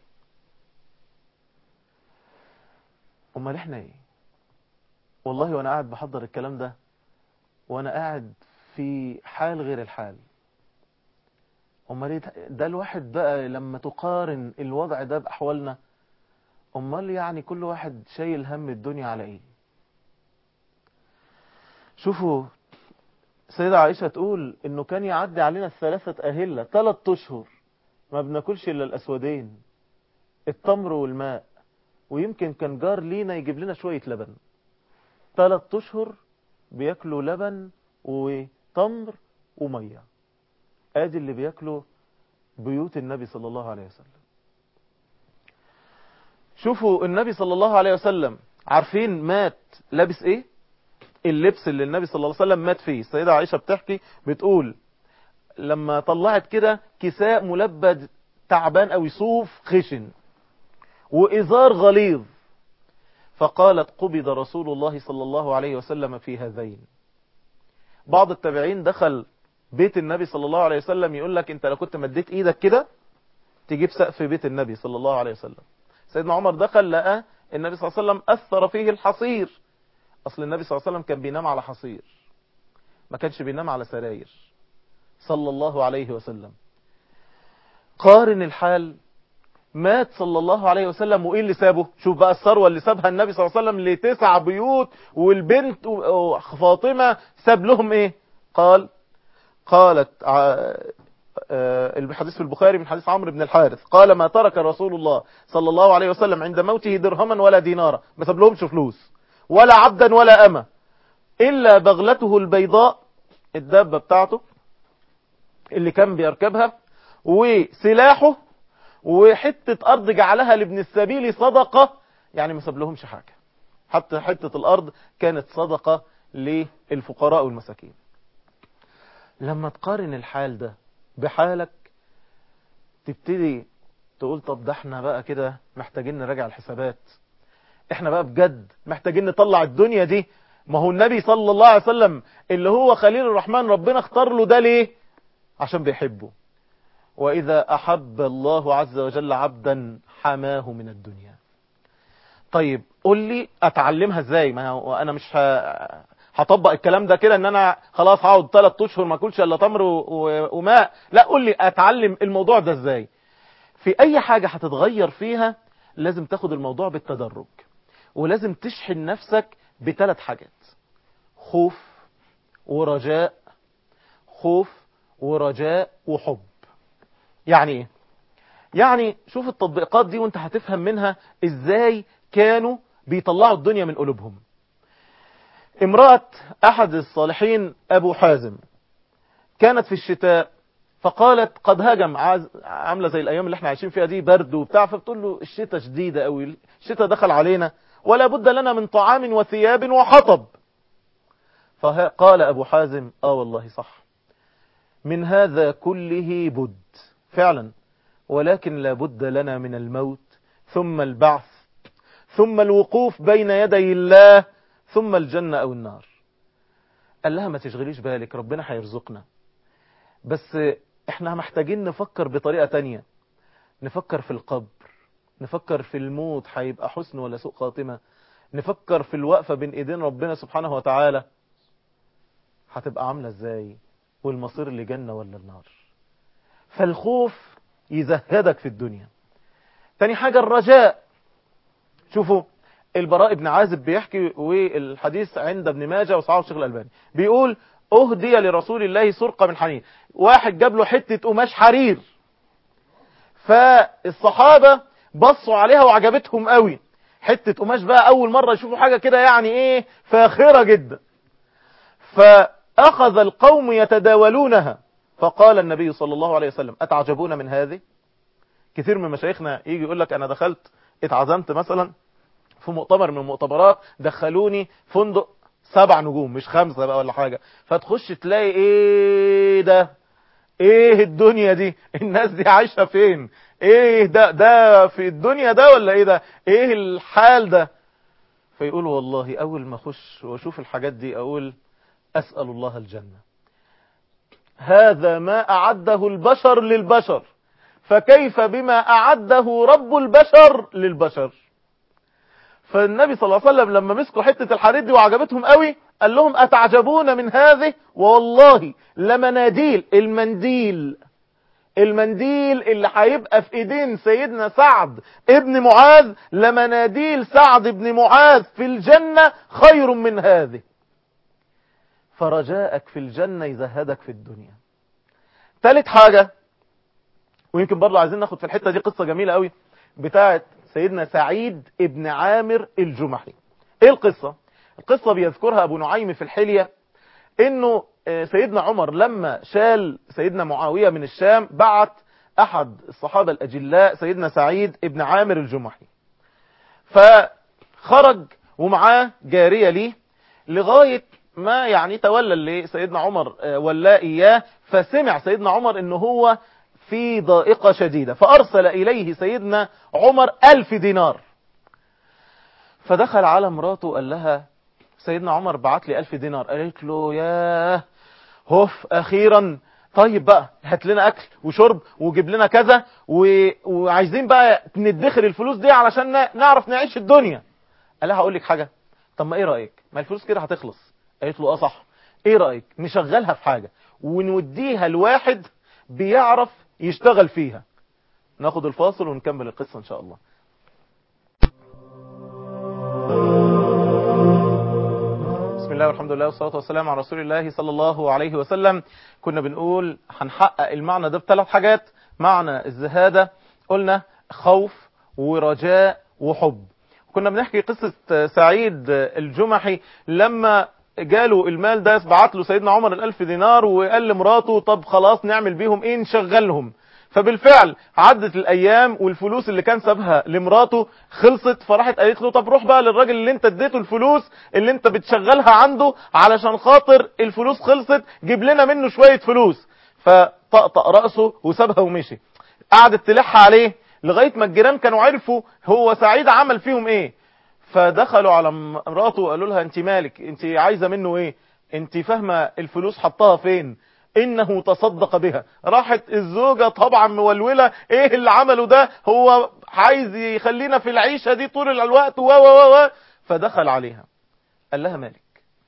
امال احنا ايه والله وانا قاعد بحضر الكلام ده وانا قاعد في حال غير الحال امال ايه ده الواحد بقى لما تقارن الوضع ده باحوالنا امال يعني كل واحد شايل هم الدنيا على ايه شوفوا سيدة عائشة تقول انه كان يعدي علينا الثلاثة اهلة ثلاث اشهر ما بناكلش الا الاسودين التمر والماء ويمكن كان جار لينا يجيب لنا شوية لبن ثلاث اشهر بياكلوا لبن وتمر ومية ادي اللي بياكلوا بيوت النبي صلى الله عليه وسلم شوفوا النبي صلى الله عليه وسلم عارفين مات لابس ايه اللبس اللي النبي صلى الله عليه وسلم مات فيه السيدة عائشة بتحكي بتقول لما طلعت كده كساء ملبد تعبان او صوف خشن وإزار غليظ فقالت قبض رسول الله صلى الله عليه وسلم في هذين بعض التابعين دخل بيت النبي صلى الله عليه وسلم يقول لك انت لو كنت مديت ايدك كده تجيب سقف بيت النبي صلى الله عليه وسلم سيدنا عمر دخل لقى النبي صلى الله عليه وسلم أثر فيه الحصير أصل النبي صلى الله عليه وسلم كان بينام على حصير ما كانش بينام على سراير صلى الله عليه وسلم قارن الحال مات صلى الله عليه وسلم وايه اللي سابه شوف بقى الثروه اللي سابها النبي صلى الله عليه وسلم لتسع بيوت والبنت فاطمه ساب لهم ايه قال قالت الحديث في البخاري من حديث عمرو بن الحارث قال ما ترك رسول الله صلى الله عليه وسلم عند موته درهما ولا دينارا ما ساب لهمش فلوس ولا عبدا ولا أمة إلا بغلته البيضاء الدابة بتاعته اللي كان بيركبها وسلاحه وحتة أرض جعلها لابن السبيل صدقة يعني ما ساب لهمش حاجة حتى حتة الأرض كانت صدقة للفقراء والمساكين لما تقارن الحال ده بحالك تبتدي تقول طب ده احنا بقى كده محتاجين نراجع الحسابات احنا بقى بجد محتاجين نطلع الدنيا دي ما هو النبي صلى الله عليه وسلم اللي هو خليل الرحمن ربنا اختار له ده ليه عشان بيحبه وإذا أحب الله عز وجل عبدا حماه من الدنيا طيب قول لي أتعلمها ازاي ما هو أنا مش ه... هطبق الكلام ده كده ان انا خلاص هقعد ثلاث اشهر ما اكلش الا تمر و... و... وماء لا قول لي اتعلم الموضوع ده ازاي في اي حاجة هتتغير فيها لازم تاخد الموضوع بالتدرج ولازم تشحن نفسك بثلاث حاجات خوف ورجاء خوف ورجاء وحب يعني ايه يعني شوف التطبيقات دي وانت هتفهم منها ازاي كانوا بيطلعوا الدنيا من قلوبهم امرأة احد الصالحين ابو حازم كانت في الشتاء فقالت قد هجم عز... عاملة زي الايام اللي احنا عايشين فيها دي برد وبتاع فبتقول له الشتاء شديدة قوي الشتاء دخل علينا ولا بد لنا من طعام وثياب وحطب فقال ابو حازم اه والله صح من هذا كله بد فعلا ولكن لا بد لنا من الموت ثم البعث ثم الوقوف بين يدي الله ثم الجنة أو النار قال لها ما تشغليش بالك ربنا هيرزقنا بس احنا محتاجين نفكر بطريقة تانية نفكر في القبر نفكر في الموت هيبقى حسن ولا سوء خاتمة نفكر في الوقفة بين ايدين ربنا سبحانه وتعالى هتبقى عاملة ازاي والمصير لجنة ولا النار فالخوف يزهدك في الدنيا تاني حاجة الرجاء شوفوا البراء بن عازب بيحكي والحديث عند ابن ماجه وصحابه الشيخ الألباني بيقول أهدي لرسول الله سرقة من حنين واحد جاب له حتة قماش حرير فالصحابة بصوا عليها وعجبتهم قوي حتة قماش بقى أول مرة يشوفوا حاجة كده يعني إيه فاخرة جدا فأخذ القوم يتداولونها فقال النبي صلى الله عليه وسلم أتعجبون من هذه كثير من مشايخنا يجي يقول لك أنا دخلت اتعزمت مثلا في مؤتمر من المؤتمرات دخلوني فندق سبع نجوم مش خمسة بقى ولا حاجة فتخش تلاقي ايه ده ايه الدنيا دي الناس دي عايشة فين ايه ده ده في الدنيا ده ولا ايه ده ايه الحال ده فيقول والله اول ما اخش واشوف الحاجات دي اقول اسأل الله الجنة هذا ما اعده البشر للبشر فكيف بما اعده رب البشر للبشر فالنبي صلى الله عليه وسلم لما مسكوا حتة الحرير دي وعجبتهم قوي قال لهم أتعجبون من هذه والله لمناديل المنديل المنديل اللي هيبقى في ايدين سيدنا سعد ابن معاذ لمناديل سعد ابن معاذ في الجنة خير من هذه فرجاءك في الجنة يزهدك في الدنيا ثالث حاجة ويمكن برضه عايزين ناخد في الحتة دي قصة جميلة قوي بتاعت سيدنا سعيد ابن عامر الجمحي ايه القصة القصة بيذكرها ابو نعيم في الحلية انه سيدنا عمر لما شال سيدنا معاوية من الشام بعت احد الصحابة الاجلاء سيدنا سعيد ابن عامر الجمحي فخرج ومعاه جارية ليه لغاية ما يعني تولى اللي سيدنا عمر ولا اياه فسمع سيدنا عمر انه هو في ضائقة شديدة فأرسل إليه سيدنا عمر ألف دينار فدخل على مراته قال لها سيدنا عمر بعت لي ألف دينار قالت له ياه هف أخيرا طيب بقى هات لنا أكل وشرب وجيب لنا كذا و... وعايزين بقى ندخر الفلوس دي علشان نعرف نعيش الدنيا قال لها هقول لك حاجة طب ما ايه رأيك ما الفلوس كده هتخلص قالت له اه صح ايه رأيك نشغلها في حاجة ونوديها لواحد بيعرف يشتغل فيها ناخد الفاصل ونكمل القصة ان شاء الله بسم الله والحمد لله والصلاة والسلام على رسول الله صلى الله عليه وسلم كنا بنقول هنحقق المعنى ده بثلاث حاجات معنى الزهادة قلنا خوف ورجاء وحب كنا بنحكي قصة سعيد الجمحي لما جاله المال ده بعت له سيدنا عمر الألف دينار وقال لمراته طب خلاص نعمل بيهم ايه نشغلهم فبالفعل عدت الايام والفلوس اللي كان سابها لمراته خلصت فراحت قالت له طب روح بقى للراجل اللي انت اديته الفلوس اللي انت بتشغلها عنده علشان خاطر الفلوس خلصت جيب لنا منه شوية فلوس فطقطق رأسه وسابها ومشي قعدت تلح عليه لغاية ما الجيران كانوا عرفوا هو سعيد عمل فيهم ايه فدخلوا على مراته وقالوا لها انت مالك انت عايزة منه ايه انت فاهمة الفلوس حطها فين انه تصدق بها راحت الزوجة طبعا مولولة ايه اللي عمله ده هو عايز يخلينا في العيشة دي طول الوقت و و و فدخل عليها قال لها مالك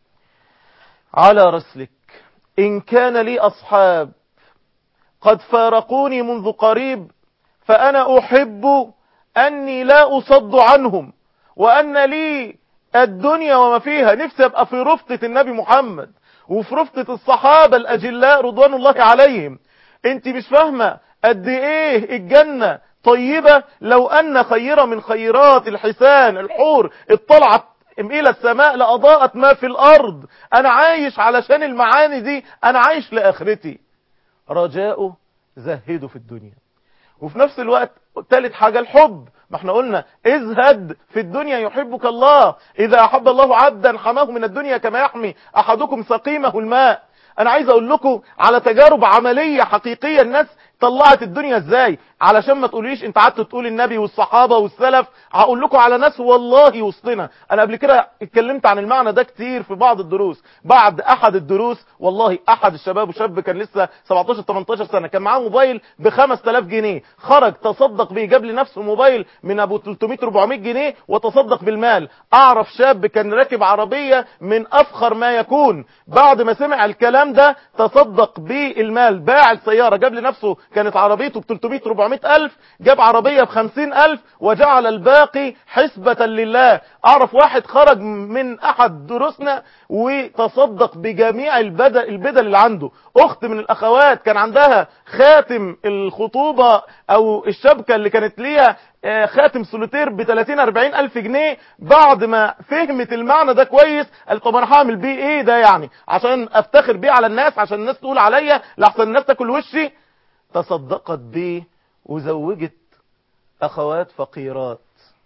على رسلك ان كان لي اصحاب قد فارقوني منذ قريب فانا احب اني لا اصد عنهم وان لي الدنيا وما فيها نفسي ابقى في رفقة النبي محمد وفي رفقة الصحابة الأجلاء رضوان الله عليهم انت مش فاهمة قد ايه الجنة طيبة لو أن خيرة من خيرات الحسان الحور اطلعت إلى السماء لأضاءت ما في الأرض أنا عايش علشان المعاني دي أنا عايش لآخرتي رجاؤه زهده في الدنيا وفي نفس الوقت ثالث حاجة الحب ما احنا قلنا ازهد في الدنيا يحبك الله اذا احب الله عبدا حماه من الدنيا كما يحمي احدكم سقيمه الماء انا عايز اقول لكم على تجارب عملية حقيقية الناس طلعت الدنيا ازاي علشان ما تقوليش انت قعدت تقول النبي والصحابة والسلف هقول لكم على ناس والله وسطنا انا قبل كده اتكلمت عن المعنى ده كتير في بعض الدروس بعد احد الدروس والله احد الشباب وشاب كان لسه 17 18 سنة كان معاه موبايل ب 5000 جنيه خرج تصدق بيه جاب لنفسه موبايل من ابو 300 400 جنيه وتصدق بالمال اعرف شاب كان راكب عربية من افخر ما يكون بعد ما سمع الكلام ده تصدق بالمال باع السيارة جاب لنفسه كانت عربيته ب 300 400 ألف جاب عربية ب 50 ألف وجعل الباقي حسبة لله أعرف واحد خرج من أحد دروسنا وتصدق بجميع البدل, البدل اللي عنده أخت من الأخوات كان عندها خاتم الخطوبة أو الشبكة اللي كانت ليها خاتم سوليتير ب 30 40 الف جنيه بعد ما فهمت المعنى ده كويس قال طب انا هعمل بيه ايه ده يعني عشان افتخر بيه على الناس عشان الناس تقول عليا لحسن الناس تاكل وشي تصدقت بيه وزوجت اخوات فقيرات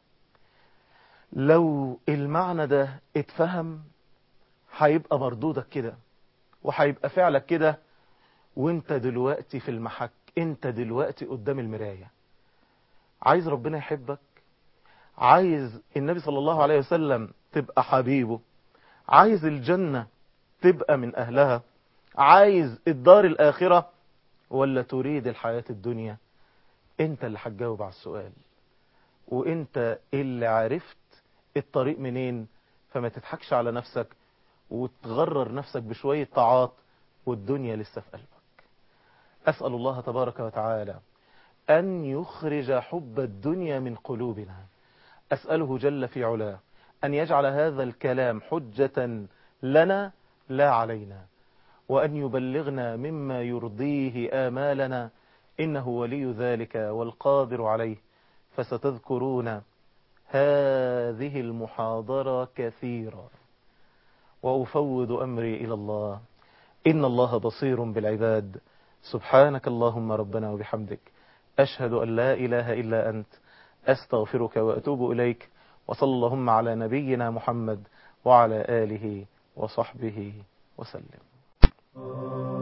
لو المعنى ده اتفهم هيبقى مردودك كده وهيبقى فعلك كده وانت دلوقتي في المحك انت دلوقتي قدام المراية عايز ربنا يحبك عايز النبي صلى الله عليه وسلم تبقى حبيبه عايز الجنة تبقى من أهلها عايز الدار الآخرة ولا تريد الحياة الدنيا انت اللي هتجاوب على السؤال وانت اللي عرفت الطريق منين فما تضحكش على نفسك وتغرر نفسك بشوية طاعات والدنيا لسه في قلبك أسأل الله تبارك وتعالى أن يخرج حب الدنيا من قلوبنا أسأله جل في علاه أن يجعل هذا الكلام حجة لنا لا علينا وأن يبلغنا مما يرضيه آمالنا إنه ولي ذلك والقادر عليه فستذكرون هذه المحاضرة كثيرا وأفوض أمري إلى الله إن الله بصير بالعباد سبحانك اللهم ربنا وبحمدك أشهد أن لا إله إلا أنت أستغفرك وأتوب إليك وصلى اللهم على نبينا محمد وعلى آله وصحبه وسلم